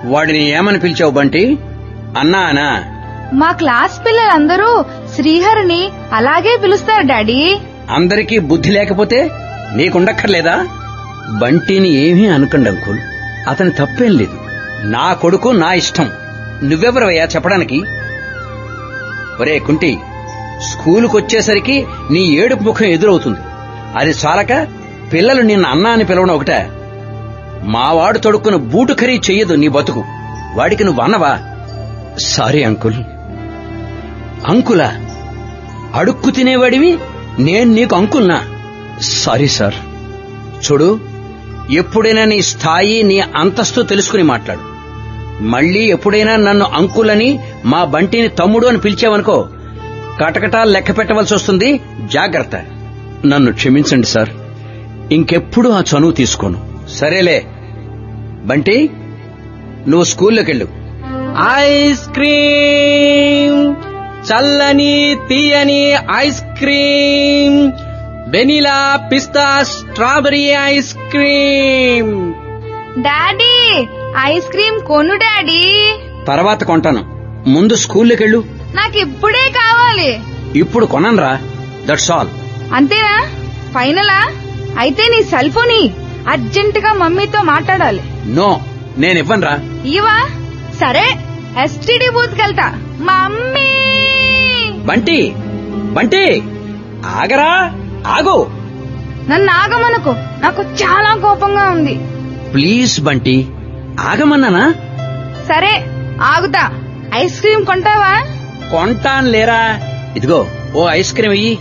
వాడిని ఏమని పిలిచావు బంటి అన్నా అనా మా క్లాస్ పిల్లలందరూ శ్రీహరిని అలాగే పిలుస్తారు డాడీ అందరికీ బుద్ధి లేకపోతే నీకుండక్కర్లేదా బంటిని ఏమీ అనకండి అంకుల్ అతని తప్పేం లేదు నా కొడుకు నా ఇష్టం నువ్వెవరవయ్యా చెప్పడానికి ఒరే కుంటి స్కూలుకు వచ్చేసరికి నీ ఏడుపు ముఖం ఎదురవుతుంది అది చాలక పిల్లలు నిన్న అన్నా అని పిలవడం ఒకట మావాడు తొడుక్కున్న బూటు ఖరీ చెయ్యదు నీ బతుకు వాడికి నువ్వు అన్నవా సారీ అంకుల్ అంకులా అడుక్కు తినేవాడివి నేను నీకు అంకుల్నా సారీ సార్ చూడు ఎప్పుడైనా నీ స్థాయి నీ అంతస్తు తెలుసుకుని మాట్లాడు మళ్ళీ ఎప్పుడైనా నన్ను అంకులని మా బంటిని తమ్ముడు అని పిలిచావనుకో కటకటాలు లెక్క పెట్టవలసి వస్తుంది జాగ్రత్త నన్ను క్షమించండి సార్ ఇంకెప్పుడు ఆ చనువు తీసుకోను సరేలే బంటి నువ్వు స్కూల్లోకి వెళ్ళు ఐస్ క్రీమ్ చల్లని తీయని ఐస్ క్రీమ్ వెనిలా పిస్తా strawberry ice cream daddy ice cream కొను డాడీ తర్వాత కొంటాను ముందు స్కూల్లోకి వెళ్ళు నాకు ఇప్పుడే కావాలి ఇప్పుడు కొనరా దట్స్ ఆల్ అంతేనా ఫైనలా అయితే నీ సెల్ ఫోన్ అర్జెంట్ గా మమ్మీతో మాట్లాడాలి నో నేను ఇవ్వనురా ఇవా సరే ఎస్టీడీ బూత్ కెళ్తా మమ్మీ బంటి బంటి ఆగరా ఆగు నన్ను ఆగమనుకో నాకు చాలా కోపంగా ఉంది ప్లీజ్ బంటి ఆగమన్నానా సరే ఆగుతా ఐస్ క్రీమ్ కొంటావా కొంటాను లేరా ఇదిగో ఓ ఐస్ క్రీమ్ ఇయ్యి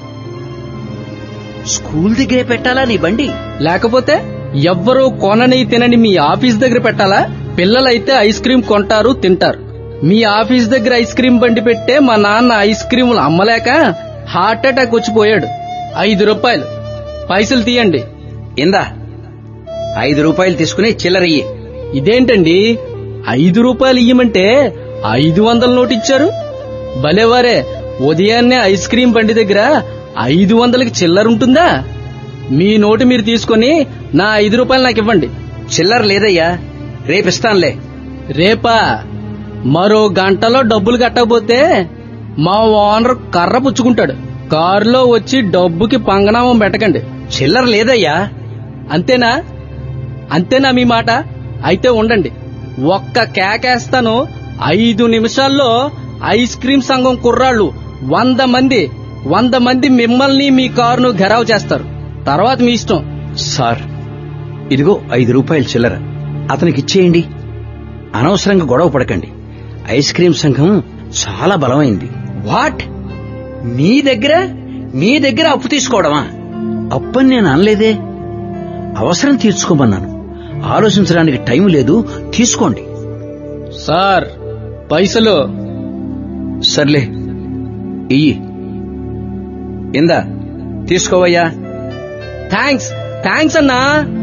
స్కూల్ దగ్గరే పెట్టాలా నీ బండి లేకపోతే ఎవ్వరూ కొనని తినని మీ ఆఫీస్ దగ్గర పెట్టాలా పిల్లలైతే ఐస్ క్రీమ్ కొంటారు తింటారు మీ ఆఫీస్ దగ్గర ఐస్ క్రీమ్ బండి పెట్టే మా నాన్న ఐస్ క్రీములు అమ్మలేక హార్ట్ అటాక్ వచ్చిపోయాడు ఐదు రూపాయలు పైసలు తీయండి ఇందా ఐదు రూపాయలు తీసుకుని చిల్లరయ్యి ఇదేంటండి ఐదు రూపాయలు ఇయ్యమంటే ఐదు వందల నోటు ఇచ్చారు భలేవారే ఉదయాన్నే ఐస్ క్రీమ్ బండి దగ్గర ఐదు వందలకి చిల్లరుంటుందా మీ నోటు మీరు తీసుకొని నా ఐదు రూపాయలు నాకు ఇవ్వండి చిల్లర లేదయ్యా రేపిస్తానులే రేపా మరో గంటలో డబ్బులు కట్టకపోతే మా ఓనర్ కర్ర పుచ్చుకుంటాడు కారులో వచ్చి డబ్బుకి పంగనామం పెట్టకండి చిల్లర లేదయ్యా అంతేనా అంతేనా మీ మాట అయితే ఉండండి ఒక్క కేకేస్తాను ఐదు నిమిషాల్లో ఐస్ క్రీమ్ సంఘం కుర్రాళ్ళు వంద మంది వంద మంది మిమ్మల్ని మీ కారును ఘెరావ్ చేస్తారు తర్వాత మీ ఇష్టం సార్ ఇదిగో ఐదు రూపాయలు చిల్లర అతనికి ఇచ్చేయండి అనవసరంగా గొడవ పడకండి ఐస్ క్రీం సంఘం చాలా బలమైంది వాట్ మీ దగ్గర మీ దగ్గర అప్పు తీసుకోవడమా అప్పని నేను అనలేదే అవసరం తీర్చుకోమన్నాను ఆలోచించడానికి టైం లేదు తీసుకోండి సార్ పైసలు సర్లే ఇయ్యి ఇందా తీసుకోవయ్యా థ్యాంక్స్ థ్యాంక్స్ అన్నా